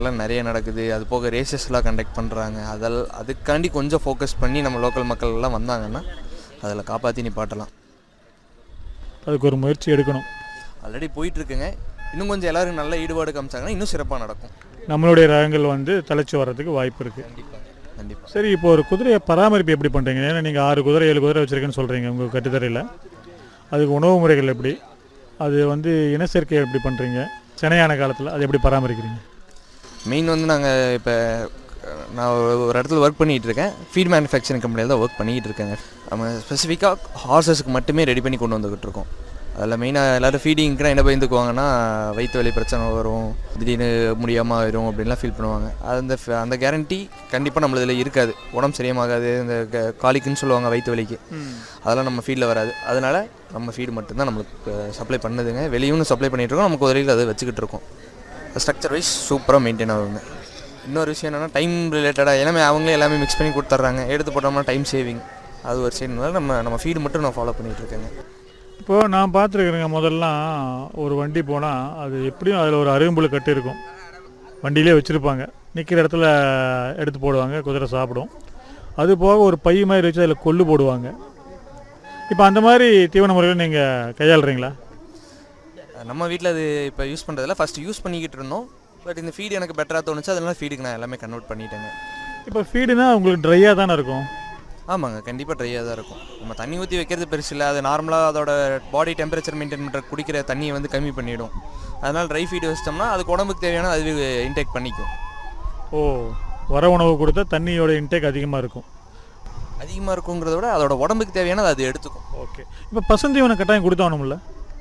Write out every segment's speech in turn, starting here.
எல்லாம் நிறைய நடக்குது அது போக ரேசஸ்லாம் கண்டக்ட் பண்ணுறாங்க அதெல் அதுக்காண்டி கொஞ்சம் ஃபோக்கஸ் பண்ணி நம்ம லோக்கல் மக்கள் எல்லாம் வந்தாங்கன்னா அதில் காப்பாற்றி நிப்பாட்டலாம் அதுக்கு ஒரு முயற்சி எடுக்கணும் ஆல்ரெடி போயிட்டுருக்குங்க இன்னும் கொஞ்சம் எல்லாரும் நல்ல ஈடுபாடு காமிச்சாங்கன்னா இன்னும் சிறப்பாக நடக்கும் நம்மளுடைய ரகங்கள் வந்து தலைச்சி வர்றதுக்கு வாய்ப்பு இருக்குது கண்டிப்பாக கண்டிப்பாக சரி இப்போ ஒரு குதிரையை பராமரிப்பு எப்படி பண்ணுறீங்க ஏன்னா நீங்கள் ஆறு குதிரை ஏழு குதிரை வச்சுருக்கேன்னு சொல்கிறீங்க உங்கள் கட்டுத்தரையில் அதுக்கு உணவு முறைகள் எப்படி அது வந்து இனச்சேர்க்கை எப்படி பண்ணுறீங்க சினையான காலத்தில் அது எப்படி பராமரிக்கிறீங்க மெயின் வந்து நாங்கள் இப்போ நான் ஒரு- ஒரு இடத்துல ஒர்க் பண்ணிகிட்டு இருக்கேன் ஃபீட் மேனுஃபேக்சரிங் கம்பெனியில் தான் ஒர்க் பண்ணிகிட்டு இருக்கேங்க நம்ம ஸ்பெசிஃபிக்காக ஹார்சஸ்க்கு மட்டுமே ரெடி பண்ணி கொண்டு வந்துக்கிட்டு இருக்கோம் அதில் மெயினாக எல்லோரும் ஃபீடிங்க்குனா என்ன பயந்துக்குவாங்கன்னா வயிற்று வலி பிரச்சனை வரும் திடீர்னு முடியாமல் ஆயிரும் அப்படின்லாம் ஃபீல் பண்ணுவாங்க அந்த ஃப- அந்த கேரண்டி கண்டிப்பாக நம்மளதில் இருக்காது உடம்பு சரியாகாது இந்த க- காலிக்குன்னு சொல்லுவாங்க வயிற்று வலிக்கு அதெல்லாம் நம்ம ஃபீல்டில் வராது அதனால் நம்ம ஃபீடு மட்டும்தான் நம்மளுக்கு சப்ளை பண்ணுதுங்க வெளியும் சப்ளை பண்ணிகிட்டு இருக்கோம் நமக்கு உதவியில் அதை வச்சுக்கிட்டு இருக்கோம் ஸ்ட்ரக்சர் வைஸ் சூப்பராக மெயின்டைன் ஆகுங்க இன்னொரு விஷயம் என்னென்னா டைம் ரிலேட்டடாக எல்லாமே அவங்களே எல்லாமே மிக்ஸ் பண்ணி கொடுத்துட்றாங்க எடுத்து போட்டோம்னா டைம் சேவிங் அது ஒரு சைடுனால நம்ம நம்ம ஃபீடு மட்டும் நான் ஃபாலோ பண்ணிகிட்டு இருக்கேங்க இப்போது நான் பார்த்துருக்குறேங்க முதல்லாம் ஒரு வண்டி போனால் அது எப்படியும் அதில் ஒரு அருகம்புல் கட்டு இருக்கும் வண்டியிலே வச்சுருப்பாங்க நிற்கிற இடத்துல எடுத்து போடுவாங்க குதிரை சாப்பிடும் அது போக ஒரு பை மாதிரி வச்சு அதில் கொள்ளு போடுவாங்க இப்போ அந்த மாதிரி தீவன முறைகள் நீங்கள் கையாளுறீங்களா நம்ம வீட்டில் அது இப்போ யூஸ் பண்ணுறதில்ல ஃபஸ்ட்டு யூஸ் பண்ணிக்கிட்டு இருந்தோம் பட் இந்த ஃபீடு எனக்கு பெட்டராக தோணுச்சு அதனால ஃபீடுக்கு நான் எல்லாமே கன்வெர்ட் பண்ணிட்டேங்க இப்போ ஃபீடுனா உங்களுக்கு ட்ரையாக தானே இருக்கும் ஆமாங்க கண்டிப்பாக ட்ரையாக தான் இருக்கும் நம்ம தண்ணி ஊற்றி வைக்கிறது பெருசு இல்லை அது நார்மலாக அதோட பாடி டெம்பரேச்சர் மெயின்டைன் பண்ணுற குடிக்கிற தண்ணியை வந்து கம்மி பண்ணிடும் அதனால் ட்ரை ஃபீடு வச்சிட்டோம்னா அதுக்கு உடம்புக்கு தேவையான அதுவே இன்டேக் பண்ணிக்கும் ஓ வர உணவு கொடுத்தா தண்ணியோட இன்டேக் அதிகமாக இருக்கும் அதிகமாக இருக்குங்கிறத விட அதோட உடம்புக்கு தேவையானது அது எடுத்துக்கும் ஓகே இப்போ பசுந்தீவன கட்டாயம் கொடுத்தாகணும்ல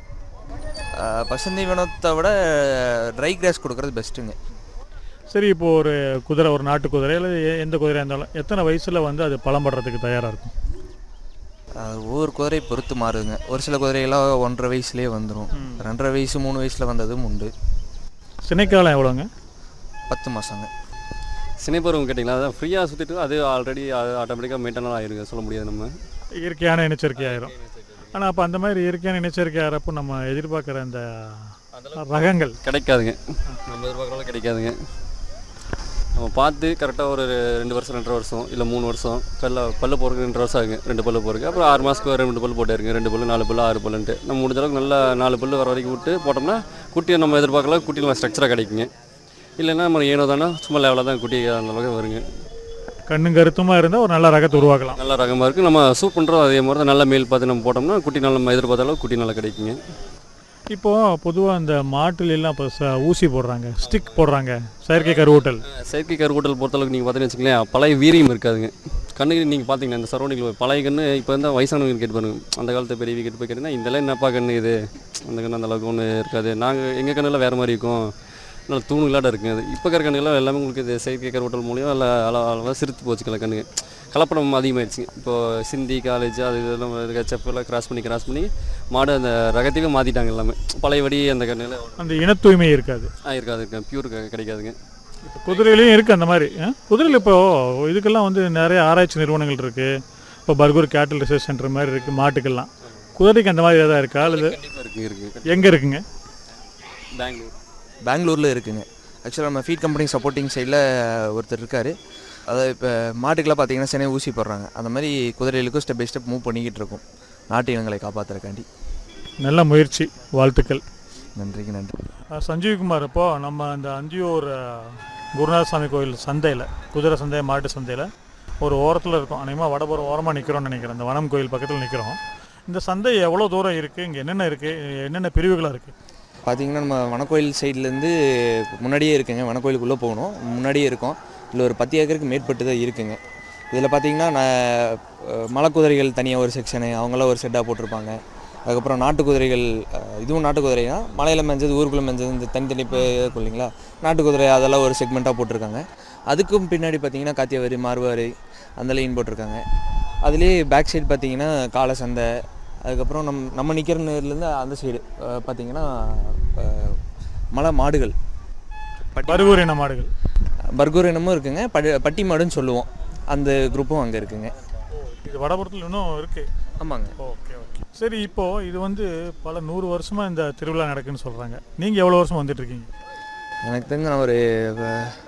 ஆஹ் பசுந்தீவனத்தை விட ட்ரை கிராஸ் கொடுக்கறது பெஸ்ட்டுங்க சரி இப்போ ஒரு குதிரை ஒரு நாட்டு குதிரை இல்லை எ- எந்த குதிரையாக இருந்தாலும் எத்தனை வயசில் வந்து அது பலம் படுறதுக்கு தயாராக இருக்கும் அது ஒவ்வொரு குதிரையை பொறுத்து மாறுதுங்க ஒரு சில குதிரையெல்லாம் ஒன்றரை வயசுலேயே வந்துடும் ரெண்டரை வயசு மூணு வயசில் வந்ததும் உண்டு சினைக்காலம் எவ்வளோங்க பத்து மாதங்க சினைப்பருவம் கேட்டிங்களா அதான் ஃப்ரீயாக சுற்றிட்டு அது ஆல்ரெடி அது ஆட்டோமேட்டிக்காக மெயின்டெனல் ஆயிருங்க சொல்ல முடியாது நம்ம இயற்கையான இனச்சேர்க்கை ஆயிரும் ஆனால் அப்போ அந்த மாதிரி இயற்கையான இனச்சேர்க்கை ஆகிறப்போ நம்ம எதிர்பார்க்குற அந்த ரகங்கள் கிடைக்காதுங்க நம்ம எதிர்பார்க்குறவங்க கிடைக்காதுங்க நம்ம பார்த்து கரெக்டாக ஒரு ரெண்டு வருஷம் ரெண்டரை வருஷம் இல்லை மூணு வருஷம் பல்ல பல்லு போகிறதுக்கு ரெண்டு வருஷம் ஆகுங்க ரெண்டு பல்லு போகிறதுக்கு அப்புறம் ஆறு மாதத்துக்கு ஒரு ரெண்டு பல்லு போட்டாருங்க ரெண்டு பல்லு நாலு பல்லு ஆறு பல்லுன்ட்டு நம்ம முடிஞ்ச அளவுக்கு நல்லா நாலு பல்லு வர வரைக்கும் விட்டு போட்டோம்னா குட்டியை நம்ம எதிர்பார்க்கலாம் குட்டி நம்ம ஸ்ட்ரக்சராக கிடைக்குங்க இல்லைன்னா நம்ம ஏனோ தானே சும்மா லெவலாக தான் குட்டி அந்த அளவுக்கு வருங்க கண்ணும் கருத்துமாக இருந்தால் ஒரு நல்ல ரகத்தை உருவாக்கலாம் நல்ல ரகமாக இருக்குது நம்ம சூப் பண்ணுறோம் அதே மாதிரி தான் நல்ல மேல் பார்த்து நம்ம போட்டோம்னா குட்டி நல்லா நம்ம எதிர்பார்த்த அளவுக்கு குட்டி நல்லா கிடைக்குங்க இப்போது பொதுவாக அந்த மாட்டுல எல்லாம் இப்போ ச- ஊசி போடுறாங்க ஸ்டிக் போடுறாங்க செயற்கை கருவூட்டல் செயற்கை கருக்கூட்டல் பொறுத்தளவுக்கு நீங்கள் பார்த்தீங்கன்னு வச்சுக்கங்களேன் பழைய வீரியம் இருக்காதுங்க கண்ணுக்கு நீங்கள் பார்த்தீங்கன்னா இந்த சரௌண்டிங்கில் பழைய கண்ணு இப்போ இருந்தால் வயசானவங்க கேட்டு பாருங்க அந்த காலத்து பெரிய கேட்டு போய் கேட்டிங்கன்னா இதெல்லாம் என்னப்பா கண்ணு இது அந்த கண்ணு அந்த அளவுக்கு ஒன்று இருக்காது நாங்கள் எங்கள் கண்ணெல்லாம் வேறு மாதிரி இருக்கும் நல்லா தூணுகளாட இருக்குங்க அது இப்போ இருக்கிற கண்ணுகள்லாம் எல்லாமே உங்களுக்கு இது செயற்கை கருவூட்டல் மூலியம் இல்லை அளவு அளவாக சிரித்து போச்சுக்கல கண்ணுங்க கலப்படம் அதிகமாகிடுச்சுங்க இப்போது சிந்தி காலேஜ் அது இதெல்லாம் செப்பெல்லாம் கிராஸ் பண்ணி கிராஸ் பண்ணி மாடு அந்த ரகத்தையே மாற்றிட்டாங்க எல்லாமே பழையபடி அந்த கண்ணில் அந்த இன தூய்மை இருக்காது இருக்காது பியூர் கிடைக்காதுங்க இப்போ குதிரையிலையும் இருக்குது அந்த மாதிரி ஆ? குதிரையில் இப்போ இதுக்கெல்லாம் வந்து நிறைய ஆராய்ச்சி நிறுவனங்கள் இருக்குது இப்போ பர்கூர் கேட்டில் ரிசர்ச் சென்டர் மாதிரி இருக்குது மாட்டுக்கெல்லாம் குதிரைக்கு அந்த மாதிரி ஏதாவது இருக்கா அல்லது கண்டிப்பாக இருக்குங்க இருக்குங்க எங்கே இருக்குங்க பெங்களூர் பெங்களூரில் இருக்குங்க ஆக்சுவலாக நம்ம ஃபீட் கம்பெனி சப்போர்ட்டிங் சைடில் ஒருத்தர் இருக்கார் அதாவது இப்போ மாட்டுக்கெல்லாம் பார்த்தீங்கன்னா சினை ஊசி போடுறாங்க அந்த மாதிரி குதிரைகளுக்கும் ஸ்டெப் பை ஸ்டெப் மூவ் பண்ணிக்கிட்டு இருக்கும் நாட்டு இனங்களை காப்பாற்றுறக்காண்டி நல்ல முயற்சி வாழ்த்துக்கள் நன்றிக்கு நன்றி அஹ் சஞ்சீவ்குமார் இப்போ நம்ம அந்த அந்தியூர் அஹ், குருநாதசாமி கோயில் சந்தையில் குதிரை சந்தை மாட்டு சந்தையில் ஒரு ஓரத்தில் இருக்கோம் அநேகமாக வடபுறம் ஓரமாக நிற்கிறோம்னு நினைக்கிறேன் அந்த வனம் கோயில் பக்கத்தில் நிற்கிறோம் இந்த சந்தை எவ்வளோ தூரம் இருக்குது இங்கே என்னென்ன இருக்குது என்னென்ன பிரிவுகளாக இருக்குது பார்த்தீங்கன்னா நம்ம வனக்கோயில் சைட்லேருந்து முன்னாடியே இருக்குங்க வனக்கோயிலுக்குள்ளே போகணும் முன்னாடியே இருக்கோம் இல்லை ஒரு பத்து ஏக்கருக்கு மேற்பட்டு தான் இருக்குங்க இதில் பார்த்தீங்கன்னா நான் அஹ், மலைக்குதிரைகள் தனியாக ஒரு செக்ஷனு அவங்களாம் ஒரு செட்டாக போட்டிருப்பாங்க அதுக்கப்புறம் நாட்டு குதிரைகள் அஹ், இதுவும் நாட்டு குதிரை தான் மலையில் மேஞ்சது ஊருக்குள்ளே மேஞ்சது இந்த தனித்தனி இப்போ இருக்கும் இல்லைங்களா நாட்டு குதிரை அதெல்லாம் ஒரு செக்மெண்ட்டாக போட்டிருக்காங்க அதுக்கும் பின்னாடி பார்த்தீங்கன்னா காத்தியவாரி மார்வாரி அந்த லைன் போட்டிருக்காங்க அதுலேயே பேக் சைடு பார்த்தீங்கன்னா காளை சந்தை அதுக்கப்புறம் நம் நம்ம நிற்கிற நேர்லேருந்து அந்த சைடு பார்த்தீங்கன்னா அஹ், மலை மாடுகள் பருவூர் இன மாடுகள் பர்கூர் இனமும் இருக்குங்க படி பட்டி மாடுன்னு சொல்லுவோம் அந்த குரூப்பும் அங்கே இருக்குங்க இது வடபுறத்தில் இன்னும் இருக்குது ஆமாங்க ஓகே ஓகே சரி இப்போது இது வந்து பல நூறு வருஷமாக இந்த திருவிழா நடக்குன்னு சொல்கிறாங்க நீங்கள் எவ்வளோ வருஷம் வந்துட்டு இருக்கீங்க எனக்கு தெரிஞ்ச நான் ஒரு